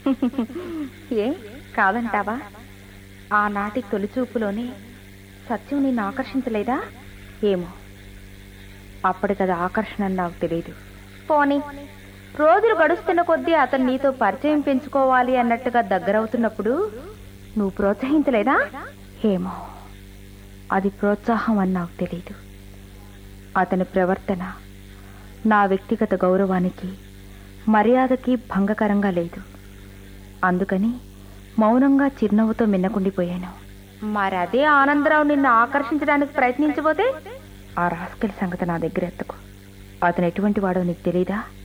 ఏ కాదంటావా ఆనాటి తొలిచూపులోనే సత్యం నిన్ను ఆకర్షించలేదా ఏమో అప్పటికది ఆకర్షణ అని నాకు తెలియదు పోనీ రోజులు గడుస్తున్న కొద్దీ అతను నీతో పరిచయం పెంచుకోవాలి అన్నట్టుగా దగ్గరవుతున్నప్పుడు నువ్వు ప్రోత్సహించలేదా ఏమో అది ప్రోత్సాహం అని నాకు తెలియదు అతని ప్రవర్తన నా వ్యక్తిగత గౌరవానికి మర్యాదకి భంగకరంగా లేదు అందుకని మౌనంగా చిరునవ్వుతో మిన్నకుండిపోయాను మరి అదే ఆనందరావు నిన్ను ఆకర్షించడానికి ప్రయత్నించబోతే ఆ రాస్కెల్ సంగతి నా దగ్గర ఎత్తకు అతను ఎటువంటి వాడో నీకు తెలీదా